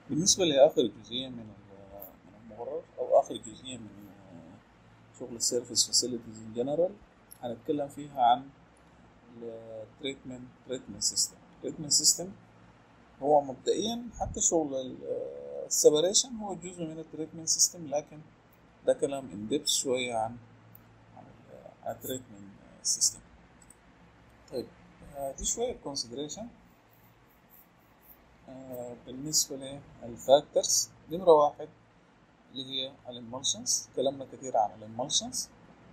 بالنسبة لآخر جزئية من من المقرر أو آخر جزئية من شغل السيرفيس فاسيلتيز إن جنرال هنتكلم فيها عن التريتمنت تريتمنت سيستم التريتمنت سيستم هو مبدئيا حتى شغل السيبريشن هو جزء من التريتمنت سيستم لكن ده كلام ان ديبس شوية عن عن التريتمنت سيستم طيب دي شوية كونسيدريشن بالنسبة للفاكتورز نمرة واحد اللي هي الامولشنز تكلمنا كثير عن الامولشنز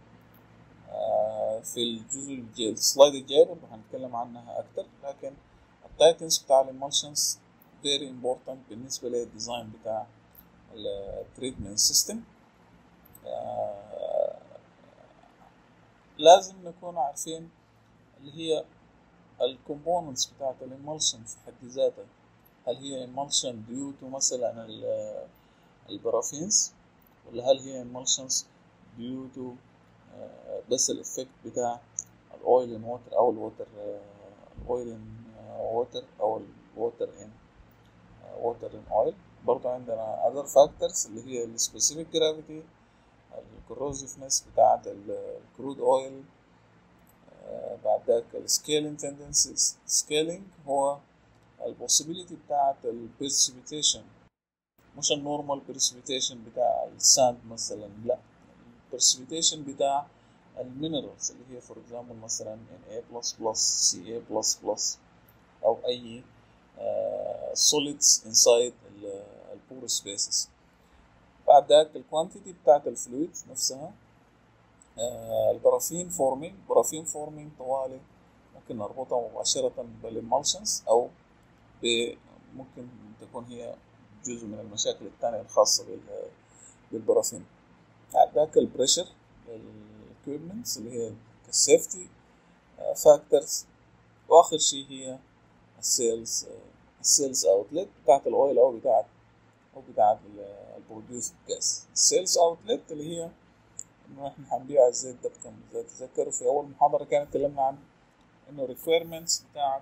في الجزء الجاي السلايد الجاي برضه هنتكلم عنها أكتر لكن التايتنز بتاع الامولشنز فيري امبورتنت بالنسبة للديزاين بتاع التريتمنت سيستم لازم نكون عارفين اللي هي الكومبوننتس بتاعت الامولشن في حد ذاتها هل هي emulsion due to مثلا البرافينز ولا هل هي emulsions due to بس الافكت بتاع الاويل ان ووتر او الووتر الاويل ان ووتر او الووتر ان ووتر ان اويل برضه عندنا other factors اللي هي السبيسيفيك جرافيتي الكروزيفنس بتاعت الكرود اويل بعد ذاك السكيلينج تندنسيز سكيلينج هو البوسيبيليتي بتاعت البرسبيتيشن مش النورمال برسبيتيشن بتاع الساند مثلا لا البرسبيتيشن بتاع المينرالز اللي هي فور اكزامبل مثلا ان اي بلس بلس سي اي بلس بلس او اي سوليدز انسايد البور سبيسز بعد ذاك الكوانتيتي بتاعت الفلويد نفسها البرافين فورمينج برافين فورمينج طوالي ممكن نربطها مباشرة بالإمالشنز أو ممكن تكون هي جزء من المشاكل الثانية الخاصة بالبرافين ذاك البريشر الكويبمنتس اللي هي السيفتي فاكتورز واخر شيء هي السيلز السيلز اوتلت بتاعت الاويل او بتاعت او بتاعت البروديوس جاز السيلز اوتلت اللي هي انه احنا هنبيع الزيت ده بكم زي تذكروا في اول محاضرة كانت اتكلمنا عن انه ريكويرمنتس بتاعت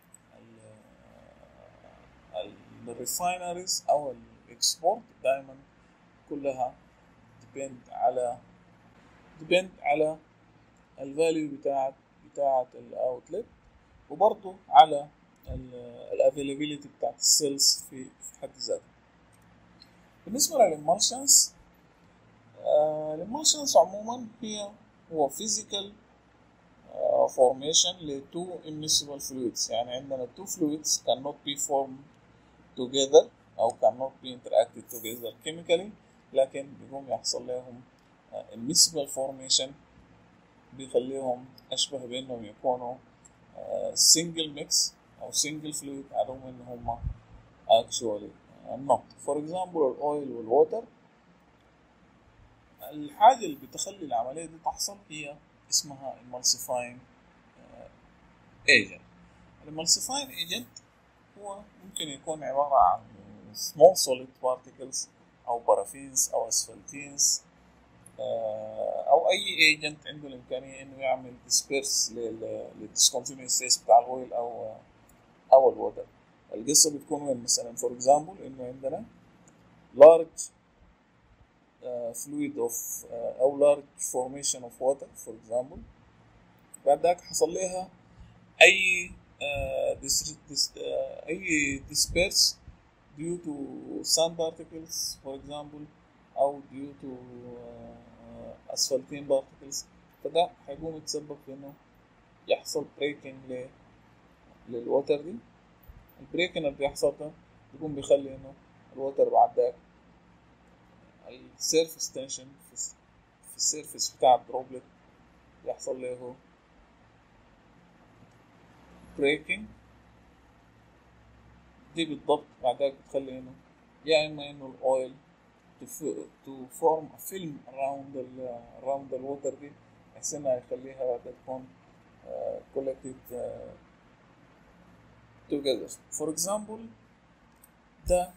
الريفاينريز او الاكسبورت دائما كلها depend على depend على الفاليو بتاعت بتاعت الاوتلت وبرضه على الافيلابيلتي بتاعت السيلز في في حد ذاتها بالنسبه للامولشنز الامولشنز عموما هي هو physical formation ل two immiscible fluids يعني عندنا two fluids cannot be formed together أو cannot be interacted together chemically لكن بيقوم يحصل لهم immiscible formation بيخليهم أشبه بأنهم يكونوا single mix أو single fluid على الرغم إن هم actually not for example الأويل والووتر الحاجة اللي بتخلي العملية دي تحصل هي اسمها emulsifying agent الامالسيفاين agent هو ممكن يكون عبارة عن small solid particles أو بارافينز أو اسفلتينز أو أي agent عنده الإمكانية إنه يعمل disperse للديسكونتينيوس phase بتاع الأويل أو أو الووتر القصة بتكون وين مثلا فور example إنه عندنا large uh, fluid of uh, أو large formation of water for example بعد ذاك حصل لها أي uh, dis, dis, uh, أي disperse due to sand particles for example أو due to uh, asphaltene particles فده هيقوم يتسبب في إنه يحصل breaking ل للوتر دي البريكنج اللي بيحصل ده بيقوم بيخلي إنه الوتر بعد ذاك السيرفس تنشن في السيرفس بتاع الدروبلت يحصل له بريكنج دي بالضبط بعدها بتخلي انه يا اما انه الاويل تو فورم فيلم around ال around الووتر دي بحيث انها يخليها بعد تكون collected uh, together for example ده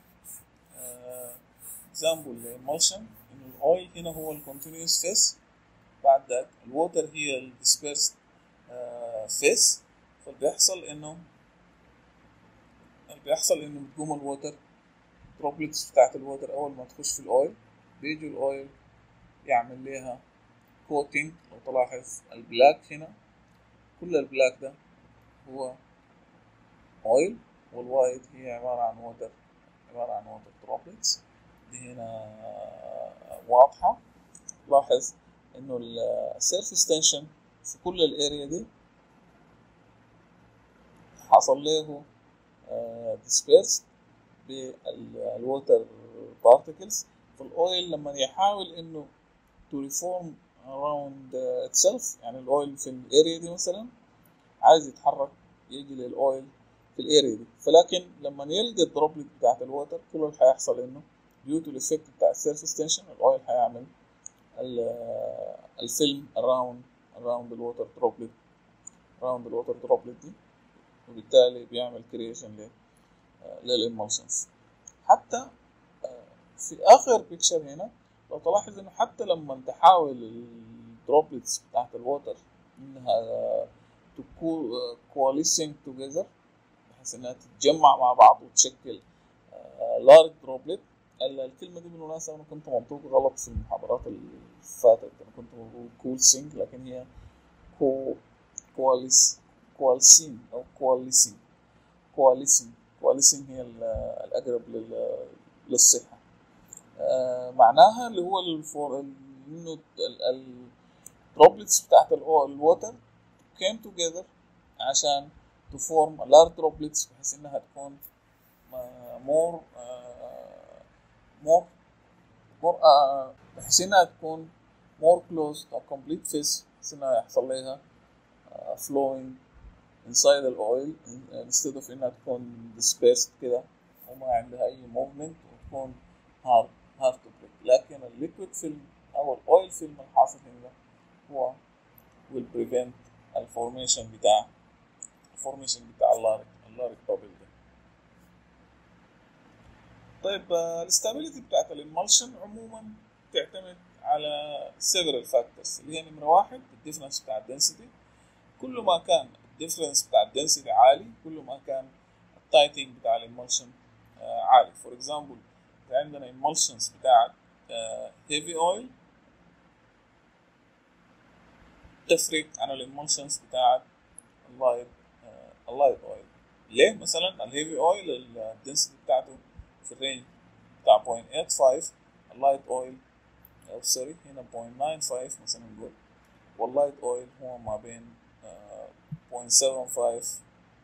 example للمولشن انه الاويل هنا هو الكونتينيوس فيس بعد ذاك الووتر هي الديسبيرس فيس فاللي بيحصل انه اللي بيحصل انه بتقوم الووتر الدروبلتس بتاعت الوتر اول ما تخش في الاويل بيجي الاويل يعمل ليها كوتينج لو تلاحظ البلاك هنا كل البلاك ده هو اويل والوايت هي عبارة عن ووتر عبارة عن ووتر دروبلتس دي هنا واضحة لاحظ انه السيرفيس تنشن في كل الاريا دي حصل له ديسبيرس بالووتر بارتكلز فالاويل لما يحاول انه تو ريفورم around itself يعني الاويل في الاريا دي مثلا عايز يتحرك يجي للاويل في الاريا دي فلكن لما يلقى الدروبلت بتاعت الووتر كل اللي هيحصل انه ديو تو الافكت بتاع السيرفيس تنشن الاويل هيعمل الفيلم around around الووتر دروبلت around الووتر دروبلت دي وبالتالي بيعمل كريشن للإمولشنز حتى في آخر بيكتشر هنا لو تلاحظ إنه حتى لما تحاول الدروبلتس بتاعت الووتر إنها كواليسينج توجذر بحيث إنها تتجمع مع بعض وتشكل لارج دروبلت الكلمة دي بالمناسبة أنا كنت منطوق غلط في المحاضرات اللي فاتت أنا كنت بقول كولسينج لكن هي كو كواليس كوالسين أو كواليسين كواليسين كواليسين هي الأقرب للصحة آه معناها اللي هو الفور إنه الدروبلتس بتاعت الووتر came together عشان to form a large droplets بحيث إنها تكون more uh, more more uh, بحيث إنها تكون more close to a complete face بحيث إنها يحصل لها uh, flowing inside the oil instead of انها تكون dispersed كده وما عندها اي movement وتكون hard hard to break لكن الليكويد فيلم او الاويل فيلم الحاصل هنا هو will prevent الفورميشن بتاع الفورميشن بتاع اللارج اللارج بابل ده طيب الاستابيليتي بتاعت الامالشن عموما تعتمد على several factors اللي هي نمرة واحد الديفرنس بتاع الدنسيتي كل ما كان الديفرنس بتاع الدنسيتي عالي كل ما كان التايتنج بتاع الامولشن آه عالي فور اكزامبل عندنا emulsions بتاعت هيفي اويل تفرق عن الامولشنز بتاعت اللايت اللايت اويل ليه مثلا الهيفي اويل الدنسيتي بتاعته في الرينج بتاع 0.85 اللايت اويل او سوري هنا 0.95 مثلا نقول واللايت اويل هو ما بين 0.75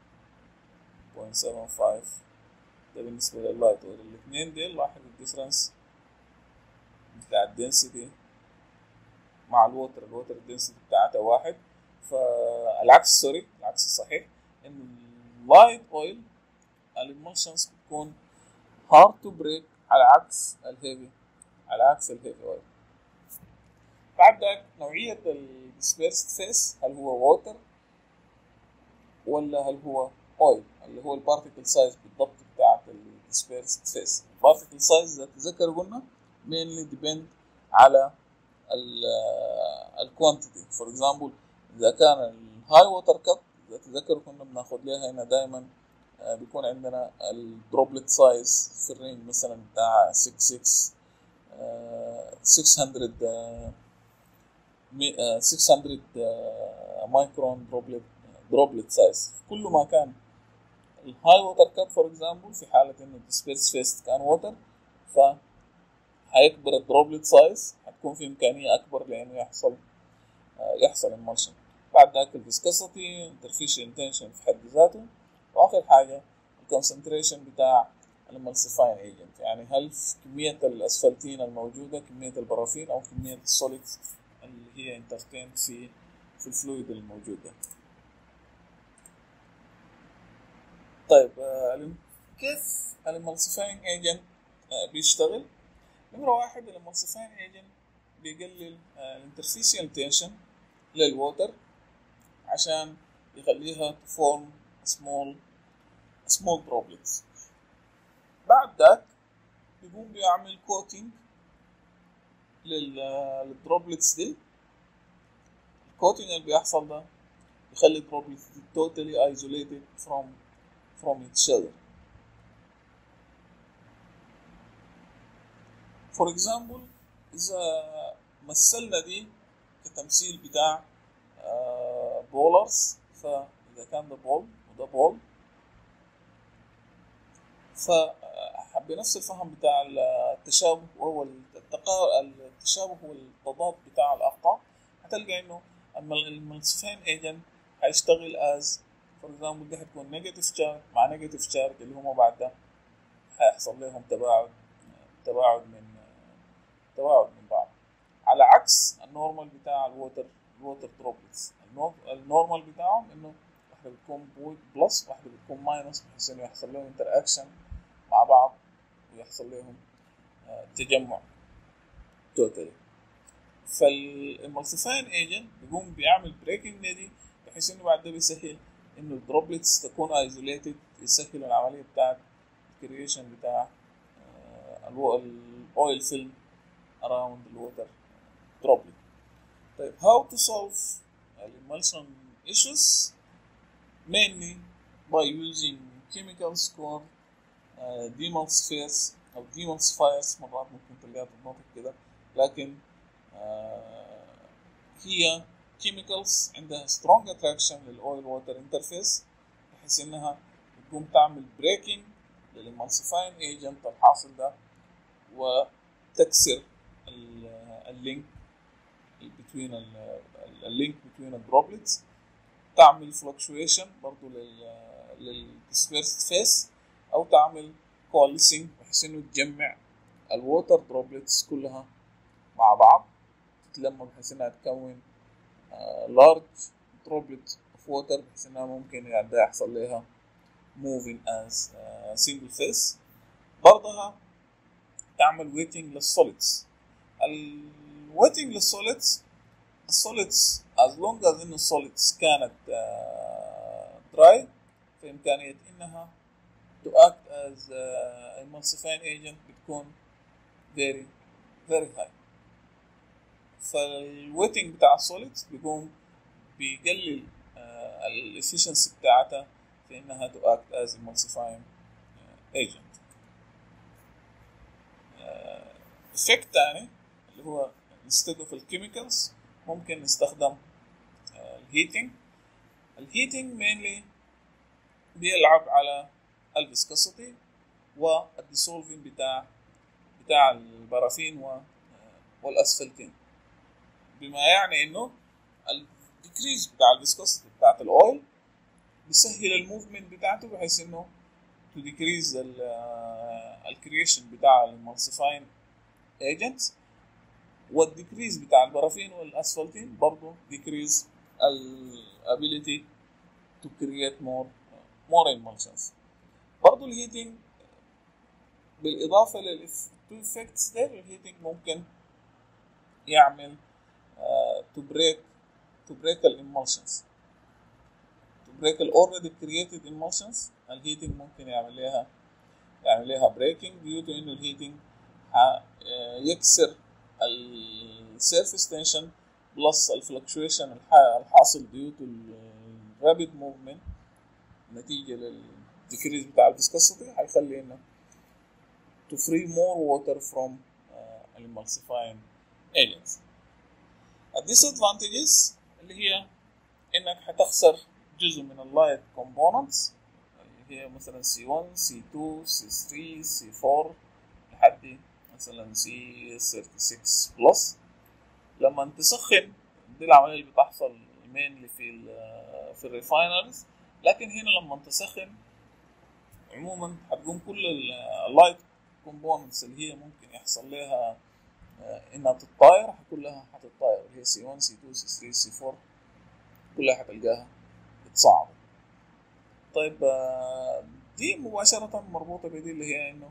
0.75 ده بالنسبة لللايت اويل الاثنين دول لاحظ الديفرنس بتاع الدنسيتي مع الووتر الووتر الدنسيتي بتاعتها واحد فالعكس سوري العكس الصحيح ان اللايت اويل الامولشنز بتكون هارد تو بريك على عكس الهيفي على عكس الهيفي اويل بعد ذلك نوعية الديسبيرست فيس هل هو ووتر ولا هل هو اويل اللي هو البارتيكل سايز بالضبط بتاعت الديسبيرست فيس البارتيكل سايز اذا تذكر قلنا mainly depend على الكوانتيتي فور اكزامبل اذا كان الهاي ووتر كات اذا تذكروا كنا بناخد لها هنا دائما بيكون عندنا الدروبلت سايز في الرينج مثلا بتاع 6 6 600 600 مايكرون دروبلت دروبلت سايز كل ما كان الهاي ووتر كات فور اكزامبل في حاله انه الديسبيرس فيس كان ووتر ف هيكبر الدروبلت سايز هتكون في امكانيه اكبر لانه يحصل يحصل emulsion بعد ذاك الفيسكوسيتي انترفيشن انتنشن في حد ذاته واخر حاجه الكونسنتريشن بتاع المالسيفاين ايجنت يعني هل كميه الاسفلتين الموجوده كميه البرافين او كميه السوليد اللي هي انترتين في في الفلويد الموجود ده طيب آه كيف المالسيفاين ايجنت آه بيشتغل نمرة واحد المالسيفاين ايجنت بيقلل الانترفيشال تنشن للووتر عشان يخليها تفورم سمول سمول دروبلتس بعد ذاك بيقوم بيعمل كوتينج للدروبلتس دي الكوتينج اللي بيحصل ده يخلي الدروبلتس دي totally isolated from from each other فور اكزامبل اذا مثلنا دي كتمثيل بتاع بولرز فاذا كان ده بول وده بول فبنفس الفهم بتاع التشابه وهو التقا... التشابه والتضاد بتاع الارقام هتلقى انه اما المالتيفاين ايجنت هيشتغل از فور اكزامبل دي هتكون نيجاتيف تشارج مع نيجاتيف تشارج اللي هم بعد ده هيحصل لهم تباعد تباعد من تباعد من بعض على عكس النورمال بتاع الووتر الووتر دروبلتس النورمال بتاعهم انه واحده بتكون بلس واحده بتكون ماينس بحيث انه يحصل لهم انتر اكشن مع بعض ويحصل لهم تجمع توتالي فالمالتيفاين ايجنت بيقوم بيعمل بريكنج دي بحيث انه بعد ده بيسهل انه الدروبلتس تكون ايزوليتد يسهل العمليه بتاعت الكرييشن بتاع الاويل فيلم around the water droplet طيب how to solve emulsion issues mainly by using chemicals called uh, demulsifiers او demulsifiers مرات ممكن تلاقيها تتنطق كده لكن uh, هي chemicals عندها strong attraction للاويل ووتر انترفيس بحيث انها تقوم تعمل breaking للإمالسيفاين ايجنت الحاصل ده وتكسر اللينك between اللينك between الدروبلتس تعمل فلكشويشن برضو للديسبيرست فيس او تعمل كولسنج بحيث انه تجمع الووتر دروبلتس كلها مع بعض تتلم بحيث انها تكون لارج دروبلت اوف ووتر بحيث انها ممكن يعني ده يحصل لها moving as uh, single phase برضها تعمل waiting للسوليدز الويتنج للسوليدز السوليدز as long as ان السوليدز كانت uh, dry في امكانية انها to act as uh, emulsifying agent بتكون very very high فالويتنج بتاع السوليدز بيقوم بيقلل الافشنسي بتاعتها في انها to act as emulsifying agent افكت تاني اللي هو instead of الكيميكالز ممكن نستخدم الهيتنج الهيتنج mainly بيلعب على الفيسكوسيتي والديسولفين بتاع بتاع البرافين والاسفلتين بما يعني انه الديكريز بتاع الفيسكوسيتي بتاعت الاويل بيسهل الموفمنت بتاعته بحيث انه تو ديكريز الكرييشن بتاع المالسيفاين ايجنتس والديكريز بتاع البرافين والاسفلتين برضه ديكريز الابيليتي تو كرييت مور مور emulsions برضه الهيتنج بالاضافه للتو افكتس ده الهيتنج ممكن يعمل تو بريك تو بريك الامولشنز تو بريك الاوريدي كرييتد emulsions الهيتنج ممكن يعمل لها يعمل لها بريكنج ديو تو انه الهيتنج يكسر السيرفيس تنشن بلس الفلكشويشن الحاصل ديو تو الرابيد موفمنت نتيجه للديكريز بتاع الفيسكوسيتي هيخلي انه to free more water from uh, emulsifying agents. الديسادفانتجز اللي هي انك هتخسر جزء من اللايت كومبوننتس اللي هي مثلا C1 C2 C3 C4 لحد مثلا C36 بلس لما تسخن دي العملية اللي بتحصل مينلي في ال في الريفاينرز لكن هنا لما تسخن عموما هتقوم كل اللايت كومبوننتس اللي هي ممكن يحصل لها انها تتطاير كلها هتتطاير اللي هي سي 1 سي 2 سي 3 سي 4 كلها هتلقاها اتصاعدت طيب دي مباشرة مربوطة بدي اللي هي انه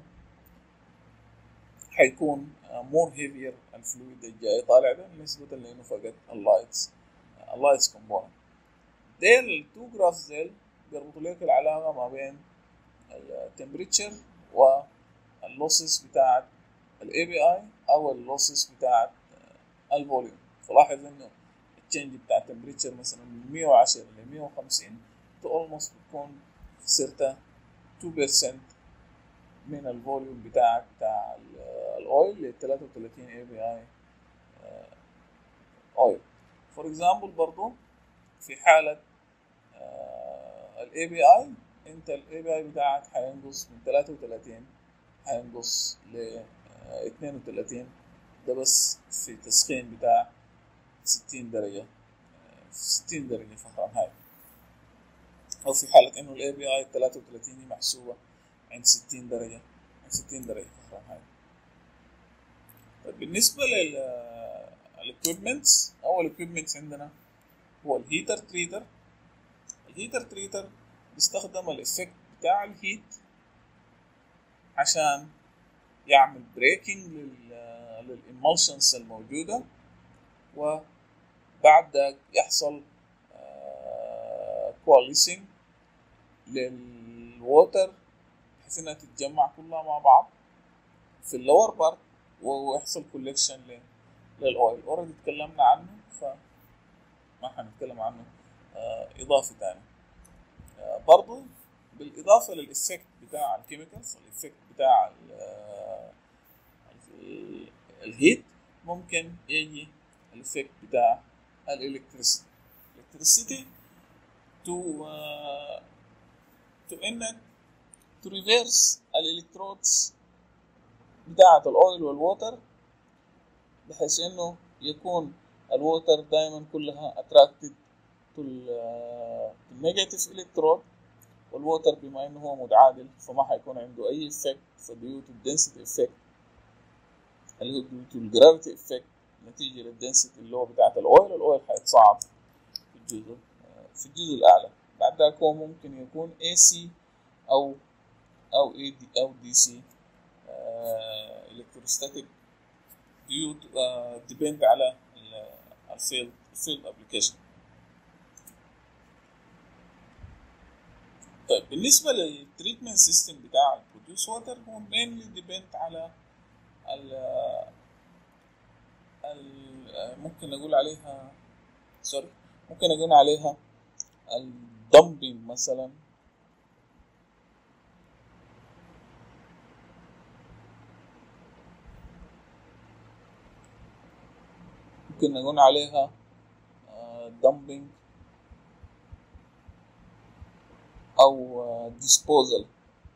حيكون مور هيفير الفلويد الجاي طالع ده نسبة لانه فقد اللايتس اللايتس كومبوننت ديل التو جرافز ديل بيربطوا لك العلاقة ما بين التمبريتشر واللوسز بتاعت الاي بي اي او اللوسز بتاعت الفوليوم فلاحظ انه التشينج بتاع التمبريتشر مثلا من 110 ل 150 تو اولموست بتكون خسرت 2% من الفوليوم بتاعك بتاع الاويل ل 33 اي بي اي اويل فور اكزامبل برضو في حالة الاي بي اي انت الاي بي اي بتاعك هينقص من 33 هينقص ل 32 ده بس في تسخين بتاع 60 درجة في 60 درجة فهرنهايت أو في حالة إنه الاي بي اي 33 دي محسوبة عند 60 درجة عند 60 درجة فهرنهايت طيب بالنسبة لل الاكويبمنتس أول اكويبمنتس عندنا هو الهيتر تريتر الهيتر تريتر بيستخدم الافكت بتاع الهيت عشان يعمل بريكنج للإيمولشنز الموجودة وبعد ذلك يحصل كواليسنج للووتر بحيث انها تتجمع كلها مع بعض في اللور بارت ويحصل كولكشن للاويل اوريدي اتكلمنا عنه فما حنتكلم عنه اضافه تاني برضو بالاضافه للافكت بتاع الكيميكالز الافكت بتاع الهيت ممكن يجي الافكت بتاع الالكتريسيتي الالكتريسيتي تو تو انك تو ريفيرس الالكترودز بتاعة الاويل والووتر بحيث انه يكون الووتر دائما كلها اتراكتد تو النيجاتيف الكترود والووتر بما انه هو متعادل فما حيكون عنده اي افكت فديو تو الدنسيتي افكت اللي هو ديو تو الجرافيتي افكت نتيجه للدنسيتي اللي هو بتاعت الاويل الاويل حيتصاعد في الجزء في الجزء الاعلى بعد ذلك هو ممكن يكون اي سي او او اي دي او دي سي الكتروستاتيك ديو ديبند على الفيلد الفيلد ابلكيشن طيب بالنسبه للتريتمنت سيستم بتاع البروديوس ووتر هو مينلي ديبند على ال ال ممكن نقول عليها سوري ممكن نقول عليها الدمبنج مثلا ممكن نقول عليها دمبنج او ديسبوزل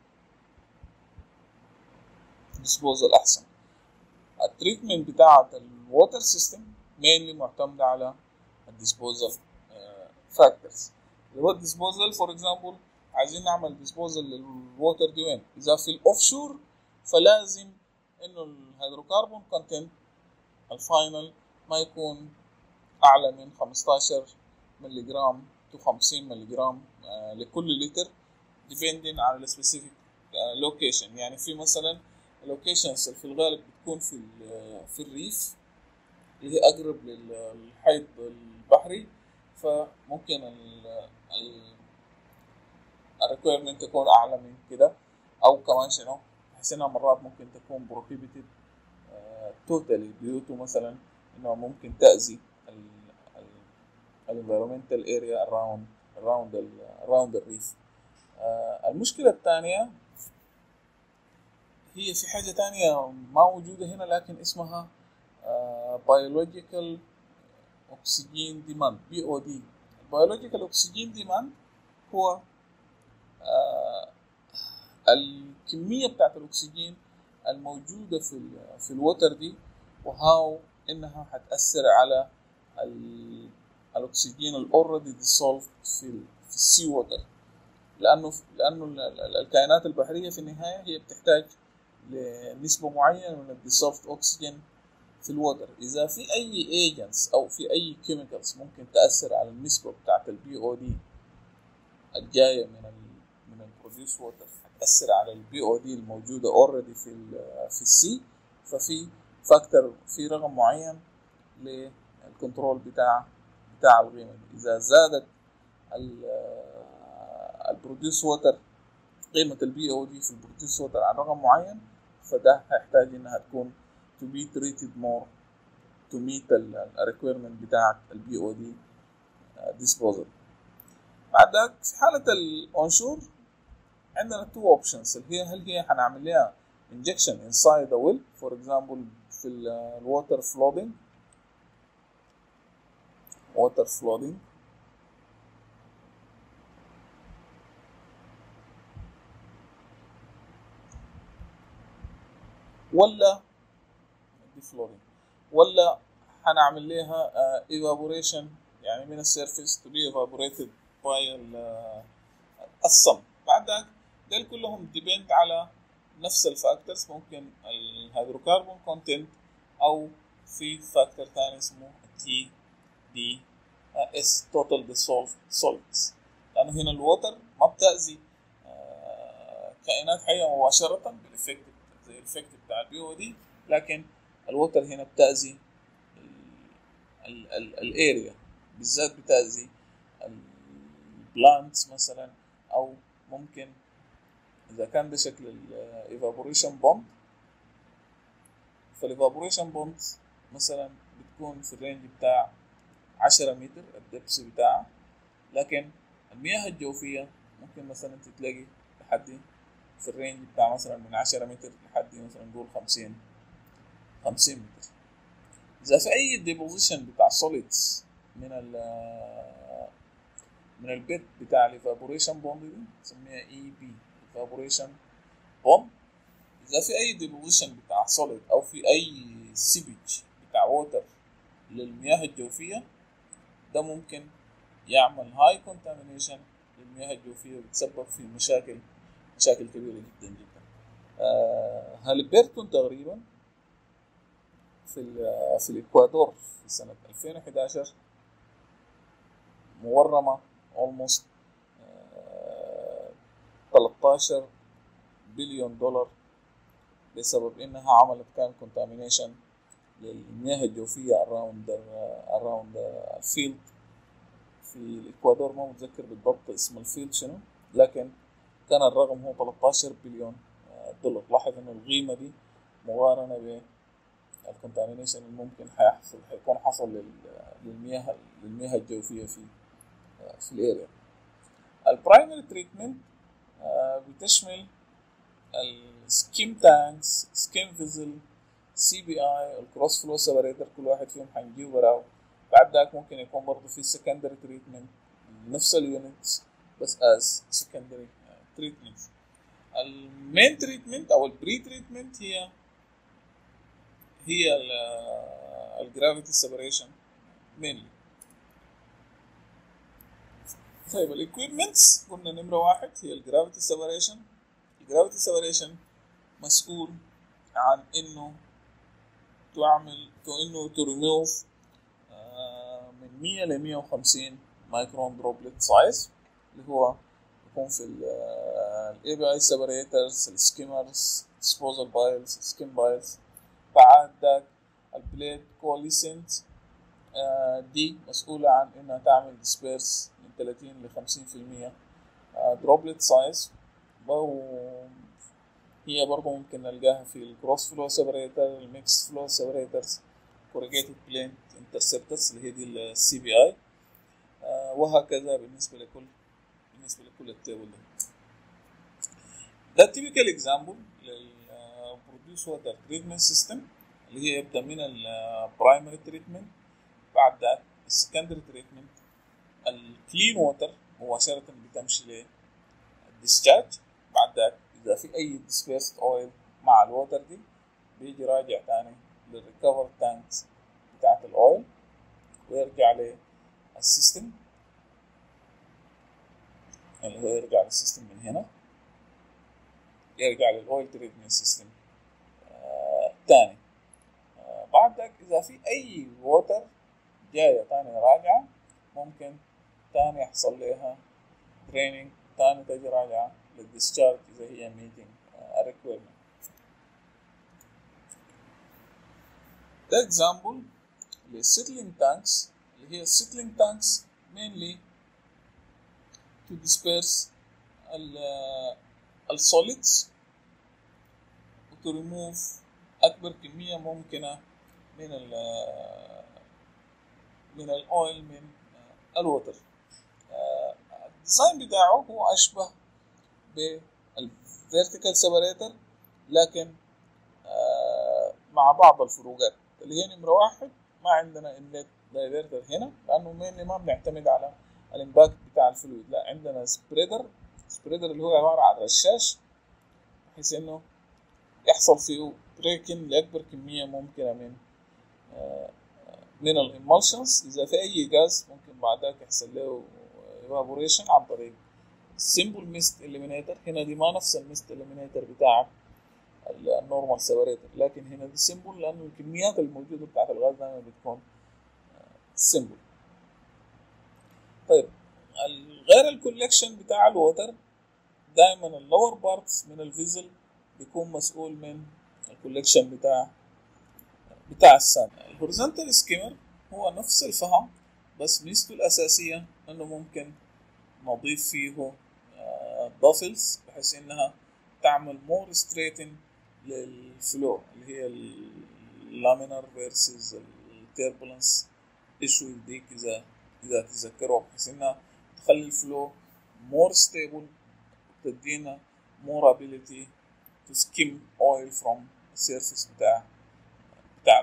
ديسبوزل احسن التريتمنت بتاعة الووتر سيستم مينلي معتمدة على الديسبوزل فاكتورز اللي هو الديسبوزل فور اكزامبل عايزين نعمل ديسبوزل للووتر دي وين اذا في الاوف شور فلازم انه الهيدروكربون كونتنت الفاينل ما يكون اعلى من 15 ملي جرام تو 50 ملي جرام آه لكل لتر depending على السبيسيفيك لوكيشن يعني في مثلا اللوكيشنز في الغالب بتكون في في الريف اللي هي اقرب للحيط البحري فممكن ال الريكويرمنت تكون اعلى من كده او كمان شنو بحيث انها مرات ممكن تكون بروهيبيتد توتالي ديوتو مثلا انه ممكن تاذي الانفيرومنتال اريا اراوند اراوند اراوند الريف المشكله الثانيه هي في حاجه ثانيه ما موجوده هنا لكن اسمها بيولوجيكال اكسجين ديماند بي او دي البيولوجيكال اكسجين ديماند هو الكميه بتاعت الاكسجين الموجوده في في الوتر دي وهاو انها هتاثر على الاكسجين الاوريدي ديسولف في في السي ووتر لانه لانه الكائنات البحريه في النهايه هي بتحتاج لنسبه معينه من الديسولفد اكسجين في الوتر اذا في اي ايجنتس او في اي كيميكالز ممكن تاثر على النسبه بتاعت البي او دي الجايه من ال من البروديوس ووتر هتاثر على البي او دي الموجوده اوريدي في ال في السي ففي فاكتور في رقم معين للكنترول بتاع بتاع القيمه دي اذا زادت البروديوس ووتر قيمه البي او دي في البروديوس ووتر عن رقم معين فده هيحتاج انها تكون to be treated more to meet ال requirement بتاعت البي او دي disposal بعد ذلك في حالة الأونشور عندنا تو اوبشنز اللي هي هل هي هنعمل لها injection inside the well for example في ال water flooding water flooding ولا دي flooding ولا هنعمل لها uh, evaporation يعني من السيرفيس to be evaporated by ال- الصم بعد ذلك دول كلهم ديبند على نفس الفاكتورز ممكن الهيدروكربون كونتنت او في فاكتور ثاني اسمه تي دي اس توتال ديسولف سولتس لانه هنا الوتر ما بتاذي آه، كائنات حيه مباشره بالافكت زي الافكت بتاع البي او دي لكن الوتر هنا بتاذي الاريا بالذات بتاذي البلانتس مثلا او ممكن اذا كان بشكل الايفابوريشن بوند فالايفابوريشن بوند مثلا بتكون في الرينج بتاع 10 متر الدبس بتاعها لكن المياه الجوفية ممكن مثلا تتلاقي لحد في الرينج بتاع مثلا من 10 متر لحد مثلا نقول 50 50 متر إذا في أي ديبوزيشن بتاع سوليدز من ال من البيت بتاع الايفابوريشن بوند دي نسميها اي بي ايفابوريشن بوند اذا في اي ديبوزيشن بتاع سوليد او في اي سيبج بتاع ووتر للمياه الجوفيه ده ممكن يعمل هاي كونتامينيشن للمياه الجوفيه ويتسبب في مشاكل مشاكل كبيره جدا جدا آه هالبرتون تقريبا في ال- في الاكوادور في سنه 2011 مورمه almost آه 13 بليون دولار بسبب انها عملت كان كونتامينيشن للمياه الجوفيه around around الفيلد في الاكوادور ما متذكر بالضبط اسم الفيلد شنو لكن كان الرقم هو 13 بليون دولار لاحظ انه القيمه دي مقارنه ب الكونتامينيشن الممكن هيحصل هيكون حصل لل- للمياه للمياه الجوفيه في في الاريا البرايمري تريتمنت بتشمل السكيم تانكس سكيم فيزل سي بي اي الكروس فلو سيبريتر كل واحد فيهم هنجيبه براو بعد ذاك ممكن يكون برضه في سكندري تريتمنت نفس اليونتس بس از سكندري تريتمنت المين تريتمنت او البري تريتمنت هي هي الجرافيتي سيبريشن مينلي طيب الاكويبمنتس قلنا نمرة واحد هي الجرافيتي سيبريشن الجرافيتي سيبريشن مسؤول عن انه تعمل تو انه تو ريموف من 100 ل 150 مايكرون دروبلت سايز اللي هو يكون في الاي بي اي سيبريترز السكيمرز ديسبوزال بايلز سكيم بايلز بعد ذاك البليد كوليسنت دي مسؤولة عن انها تعمل ديسبيرس من 30 ل 50% دروبلت سايز هي برضه ممكن نلقاها في الكروس فلو سيبريتر الميكس فلو سيبريترز كوريجيتد بلين انترسبترز اللي هي دي السي بي اي وهكذا بالنسبه لكل بالنسبه لكل التيبل ده ده تيبيكال اكزامبل للبروديوس ووتر تريتمنت سيستم اللي هي يبدا من البرايمري تريتمنت بعد ذاك السكندري تريتمنت الكلين ووتر مباشره بتمشي للديسشارج بعد ذاك اذا في اي ديسبيرست اويل مع الووتر دي بيجي راجع تاني للريكفر تانكس بتاعت الاويل ويرجع للسيستم اللي هو يرجع للسيستم من هنا يرجع للاويل تريتمنت سيستم آه تاني آه بعد ذاك اذا في اي ووتر جايه تاني راجعه ممكن تاني يحصل لها تريننج تاني تجي راجعه للديسشارج اذا هي ميتنج ريكويرمنت ده اكزامبل للسيتلينج تانكس اللي هي السيتلينج تانكس mainly to disperse السوليدز و to remove أكبر كمية ممكنة من ال من الأويل من الوتر الديزاين بتاعه هو أشبه بالفيرتيكال سيبريتر لكن مع بعض الفروقات اللي هي نمره واحد ما عندنا انلت دايفرتر هنا لانه مين ما بنعتمد على الامباكت بتاع الفلويد لا عندنا سبريدر سبريدر اللي هو عباره عن رشاش بحيث انه يحصل فيه بريكن لاكبر كميه ممكنه من من الامالشنز اذا في اي غاز ممكن بعد ذلك يحصل له ايفابوريشن عن طريق سيمبل ميست اليمينيتر هنا دي ما نفس الميست اليمينيتر بتاع النورمال سيبريتر لكن هنا دي سيمبل لانه الكميات الموجوده بتاعت الغاز دائما بتكون سيمبل طيب غير الكولكشن بتاع الوتر دائما اللور بارتس من الفيزل بيكون مسؤول من الكولكشن بتاع بتاع السان الهوريزونتال سكيمر هو نفس الفهم بس ميزته الأساسية إنه ممكن نضيف فيه بافلز بحيث إنها تعمل مور ستريتن للفلو اللي هي اللامينر فيرسز التيربولنس ايشو ديك إذا إذا تتذكروا بحيث إنها تخلي الفلو مور ستيبل وتدينا more ability to skim oil from the surface بتاع بتاع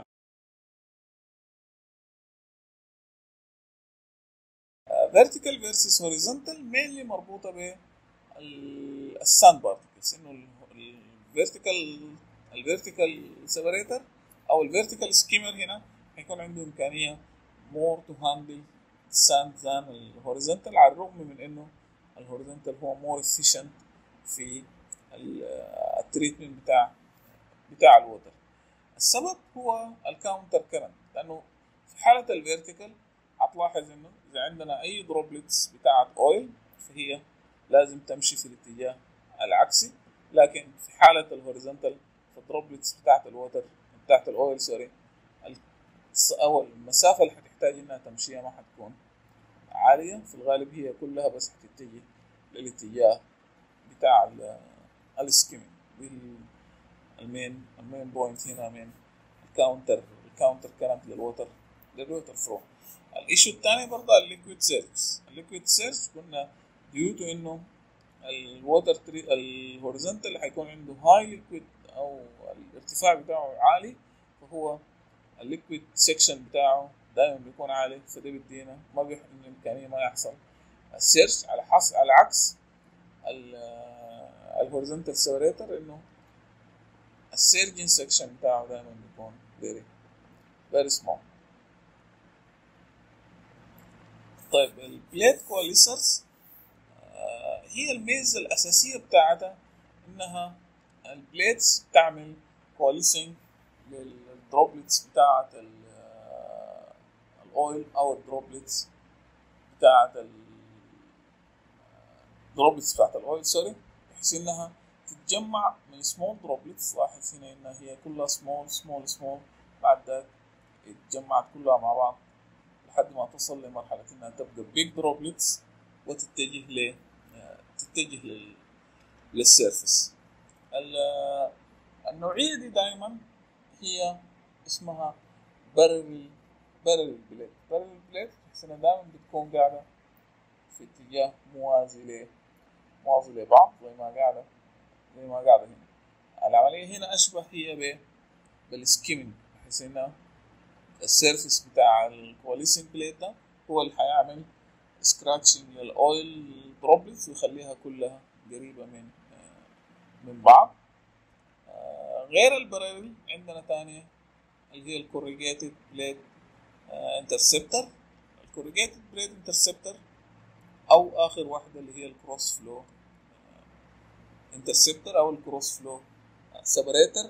vertical versus horizontal mainly مربوطة بالساند بارتكلز انه الفيرتيكال الفيرتيكال سيبريتر او الفيرتيكال سكيمر هنا هيكون عنده امكانية more to handle sand than الهوريزونتال على الرغم من انه الهوريزونتال هو more efficient في التريتمنت بتاع بتاع الوتر السبب هو الكاونتر كرنت لانه في حاله الفيرتيكال هتلاحظ انه اذا عندنا اي دروبلتس بتاعت اويل فهي لازم تمشي في الاتجاه العكسي لكن في حاله الهوريزونتال فالدروبلتس بتاعت الوتر بتاعت الاويل سوري او المسافه اللي هتحتاج انها تمشيها ما حتكون عاليه في الغالب هي كلها بس هتتجه للاتجاه بتاع السكيمنج المين المين بوينت هنا من الكاونتر الكاونتر كرنت للوتر للوتر فلو الايشو الثاني برضه الليكويد سيرفس الليكويد سيرفس قلنا ديو تو انه الوتر تري الهوريزونتال هيكون عنده هاي ليكويد او الارتفاع بتاعه عالي فهو الليكويد سيكشن بتاعه دائما بيكون عالي فده بيدينا ما بيح الامكانيه ما يحصل السيرش على حس على عكس الهوريزونتال سيبريتر انه السيرجن سيكشن بتاعه دائما بيكون very very small طيب البليت كواليسرز آه هي الميزة الأساسية بتاعتها إنها البليتس بتعمل كواليسنج للدروبلتس بتاعت الأويل أو الدروبلتس بتاعت الدروبلتس بتاعت الأويل سوري بحيث إنها تتجمع من سمول دروبلتس لاحظ هنا إنها هي كلها سمول سمول سمول بعد ذلك اتجمعت كلها مع بعض لحد ما تصل لمرحلة إنها تبقى بيج دروبلتس وتتجه ل تتجه لل للسيرفس النوعية دي دائما هي اسمها بارل بارل بليت بارل بليت إنها دائما بتكون قاعدة في اتجاه موازي ل موازي لبعض زي ما قاعدة زي ما قاعدة هنا العملية هنا أشبه هي ب بالسكيمنج بحيث إنها السيرفس بتاع الكواليسنج بليت ده هو اللي هيعمل سكراتشنج للاويل دروبلتس ويخليها كلها قريبه من من بعض غير البراريل عندنا تانية اللي هي الكوريجيتد بليد انترسبتر الكوريجيتد بليد انترسبتر او اخر واحده اللي هي الكروس فلو انترسبتر او الكروس فلو سيبريتر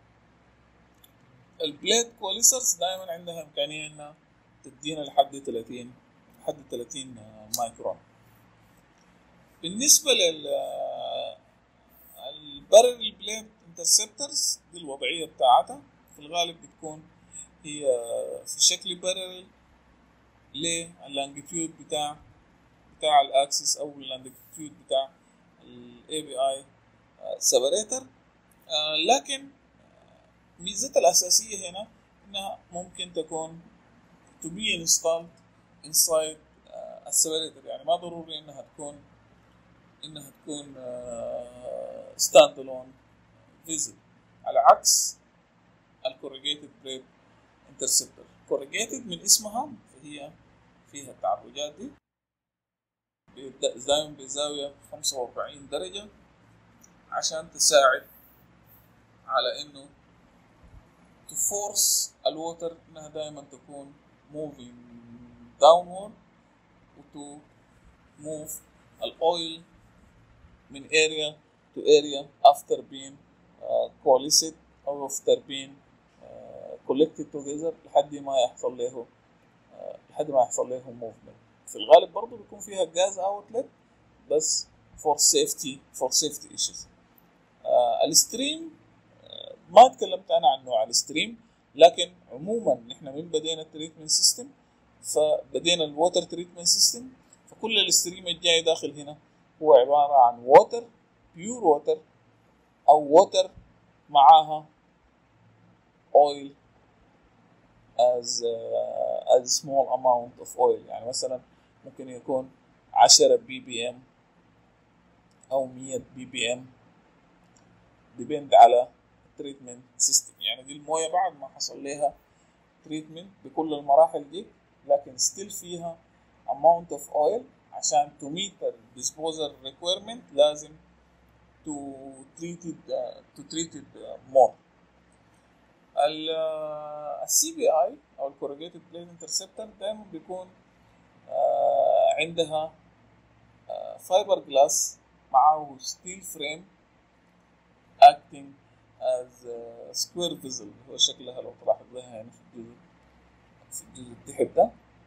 البليد كواليسرز دائما عندها امكانيه انها تدينا لحد 30 لحد 30 مايكرون بالنسبه لل البارل بليد انترسبترز دي الوضعيه بتاعتها في الغالب بتكون هي في شكل بارل للانجتيود بتاع بتاع الاكسس او الانجتيود بتاع الاي بي اي سيبريتر لكن ميزتها الأساسية هنا إنها ممكن تكون to be installed inside uh, السيبريتر يعني ما ضروري إنها تكون إنها تكون uh, stand alone visit على عكس الكوريجيتد بليد انترسبتور كوريجيتد من اسمها فهي فيها التعرجات دي دائما بزاوية 45 درجة عشان تساعد على انه تفورس الوتر انها دائما تكون moving downward وتو move الاويل من area to area after being uh, coalesced او after being uh, collected together لحد ما يحصل له uh, لحد ما يحصل له movement في الغالب برضه بيكون فيها جاز اوتلت بس for safety for safety issues uh, الستريم uh, ما تكلمت انا عن نوع الستريم لكن عموما نحن من بدينا التريتمنت سيستم فبدينا الووتر تريتمنت سيستم فكل الستريم الجاي داخل هنا هو عبارة عن ووتر بيور ووتر أو ووتر معاها oil as uh, as small amount of oil يعني مثلا ممكن يكون 10 بي بي ام أو 100 بي بي ام ديبند على التريتمنت سيستم يعني دي المويه بعد ما حصل لها تريتمنت بكل المراحل دي لكن ستيل فيها amount of oil عشان to meet the disposal requirement لازم to treat it uh, to treat it uh, more السي بي اي او الكوريجيتد بليد انترسبتر دايما بيكون uh, عندها فايبر جلاس معه ستيل فريم acting as سكوير فيزل هو شكلها لو تلاحظ لها يعني في الجزء في الجزء التحت ده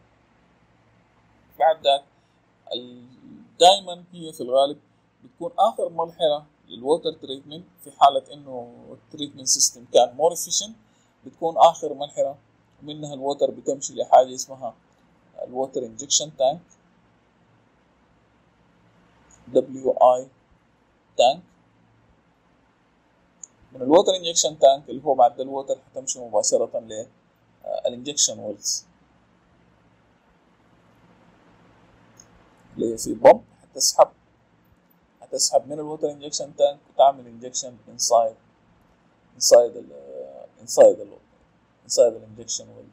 بعد ذاك دائما هي في الغالب بتكون اخر مرحله للووتر تريتمنت في حاله انه التريتمنت سيستم كان مور افيشنت بتكون اخر مرحله ومنها الووتر بتمشي لحاجه اسمها الووتر انجكشن تانك دبليو اي تانك من الووتر انجكشن تانك اللي هو بعد الووتر حتمشي مباشرة للانجكشن ويلز اللي هي في بمب حتسحب هتسحب من الووتر انجكشن تانك وتعمل انجكشن انسايد انسايد ال انسايد ال انسايد الانجكشن ويل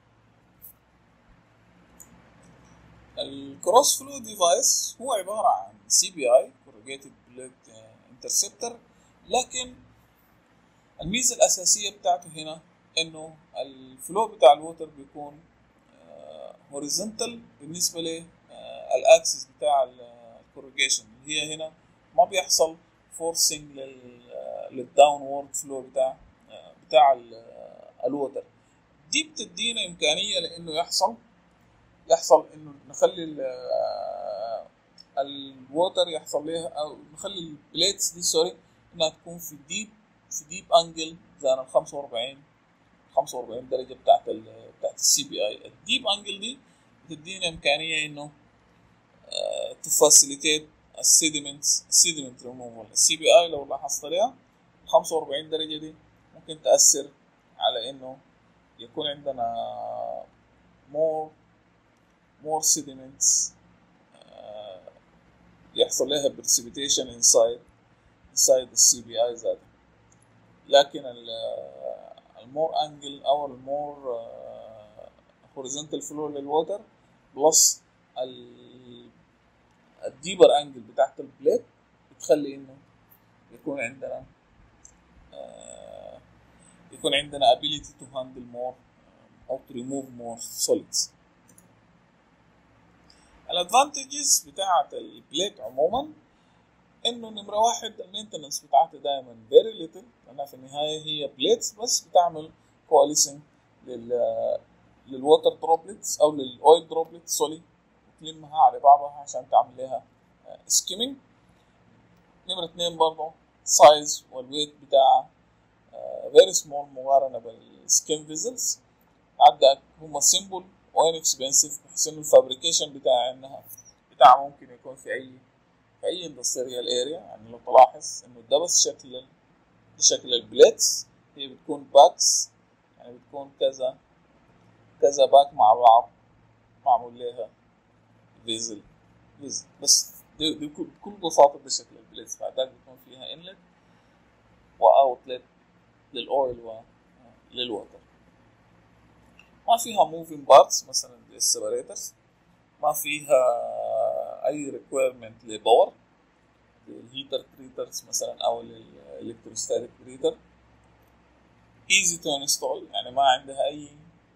الكروس فلو ديفايس هو عبارة عن سي بي اي كورجيتد بليد انترسبتر لكن الميزة الأساسية بتاعته هنا إنه الفلو بتاع الووتر بيكون هوريزونتال بالنسبة للأكسس بتاع الكورجيشن اللي هي هنا ما بيحصل فورسنج للداون وورد فلو بتاع بتاع الووتر دي بتدينا إمكانية لإنه يحصل يحصل إنه نخلي الووتر يحصل لها أو نخلي البليتس دي سوري إنها تكون في ديب في ديب انجل زي ال 45 45 درجه بتاعت ال بتاعت السي بي اي الديب انجل دي بتدينا امكانيه انه تفاسيليتيت السيدمنتس السيدمنت ريموفال السي بي اي لو لاحظت عليها 45 درجه دي ممكن تاثر على انه يكون عندنا more more sediments يحصل لها precipitation inside inside السي بي اي ذاتها لكن المور انجل او المور هوريزونتال فلو للووتر بلس الديبر انجل بتاعت البليت بتخلي انه يكون عندنا يكون عندنا ability to handle more او to remove more solids الادفانتجز بتاعت البليت عموما انه نمرة واحد المينتنس بتاعتها دايما فيري ليتل لانها في النهاية هي بليتس بس بتعمل كواليسنج لل للووتر دروبلتس او للاويل دروبلتس سوري تلمها على بعضها عشان تعمل لها سكيمنج نمرة اتنين برضه سايز والويت بتاعها فيري سمول مقارنة بالسكين فيزلز عندك هما سيمبل وين اكسبنسيف بحيث انه الفابريكيشن بتاع انها بتاعها ممكن يكون في اي في اي اندستريال اريا يعني لو تلاحظ انه ده بس شكل شكل البليتس هي بتكون باكس يعني بتكون كذا كذا باك مع بعض معمول لها فيزل فيزل بس دي, دي بكل بساطة ده شكل البليتس بعدك بيكون فيها انلت واوتلت للاويل للوتر ما فيها موفين بارتس مثلا زي السيبريترز ما فيها اي ريكويرمنت لباور الهيتر بريترز مثلا او الالكتروستاتيك بريتر ايزي تو انستول يعني ما عندها اي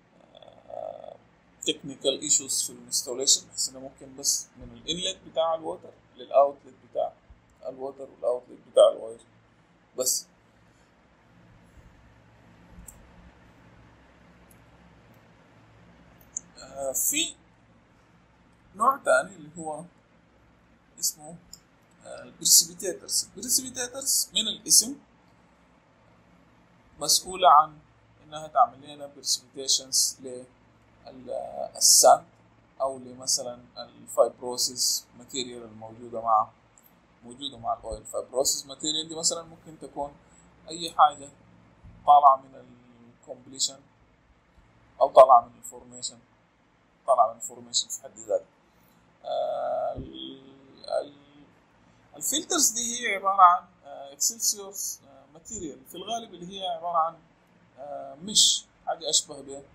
تكنيكال ايشوز في الانستوليشن بحيث انه ممكن بس من الانلت بتاع الووتر للاوتلت بتاع الووتر والاوتلت بتاع الواير بس آه في نوع تاني اللي هو اسمه البرسبيتاترز البرسبيتاترز من الاسم مسؤولة عن انها تعمل لنا برسبيتيشنز للساند او لمثلا الفايبروسيس ماتيريال الموجودة مع موجودة مع الاويل فايبروسيس ماتيريال دي مثلا ممكن تكون اي حاجة طالعة من الكومبليشن او طالعة من الفورميشن طالعة من الفورميشن في حد ذاته آه الفلترز دي هي عبارة عن اكسلسيور ماتيريال في الغالب اللي هي عبارة عن مش حاجة أشبه ب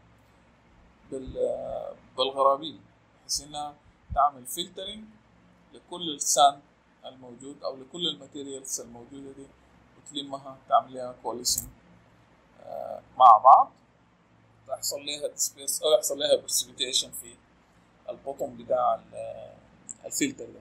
بالغرابيل بحيث إنها تعمل فلترنج لكل الساند الموجود أو لكل الماتيريالز الموجودة دي وتلمها تعمل لها كوليشن مع بعض تحصل لها ديسبيس أو يحصل لها برسبيتيشن في البطن بتاع الفلتر ده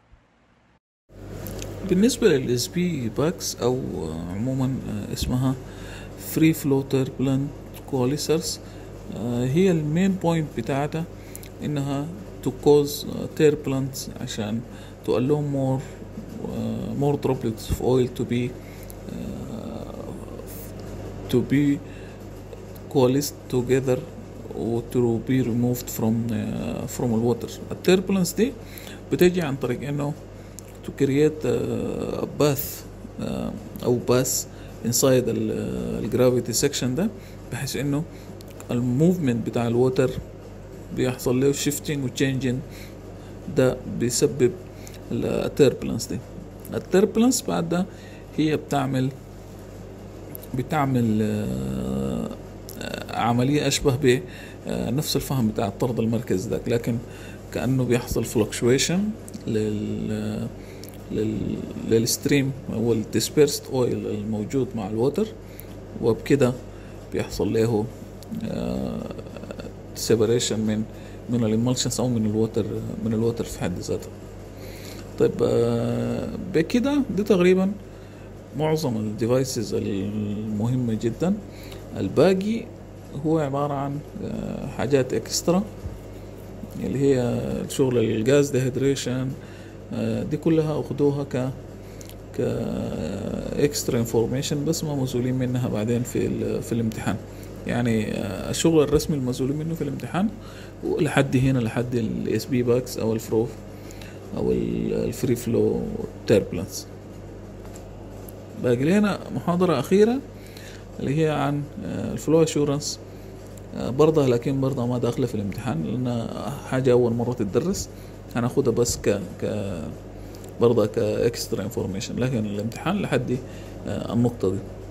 بالنسبة للاس بي باكس أو عموما اسمها فري فلوتر بلند كواليسرز هي المين بوينت بتاعتها إنها to cause turbulence عشان to allow more uh, more droplets of oil to be uh, to be coalesced together or to be removed from uh, from the water التربلنس دي بتجي عن طريق انه to create a bath uh, او باس inside الجرافيتي سكشن ده بحيث انه الموفمنت بتاع الووتر بيحصل له شيفتنج وتشينجين ده بيسبب التربلنس دي التربلنس بعد ده هي بتعمل بتعمل عملية أشبه بنفس الفهم بتاع الطرد المركزي ذاك لكن كأنه بيحصل فلكشويشن لل لل... للستريم او الديسبيرست اويل الموجود مع الووتر وبكده بيحصل له سيبريشن من من الامالشنز او من الووتر من الووتر في حد ذاته طيب بكده دي تقريبا معظم الديفايسز المهمة جدا الباقي هو عبارة عن حاجات اكسترا اللي هي شغل الغاز ديهيدريشن دي كلها اخدوها ك ك اكسترا انفورميشن بس ما مسؤولين منها بعدين في في الامتحان يعني الشغل الرسمي المسؤولين منه في الامتحان لحد هنا لحد الاس بي باكس او الفرو او الفري فلو تيربلنس باقي لنا محاضرة أخيرة اللي هي عن الفلو اشورنس برضه لكن برضه ما داخلة في الامتحان لأن حاجة أول مرة تدرس هناخدها بس ك ك برضه كاكسترا انفورميشن لكن الامتحان لحد النقطة دي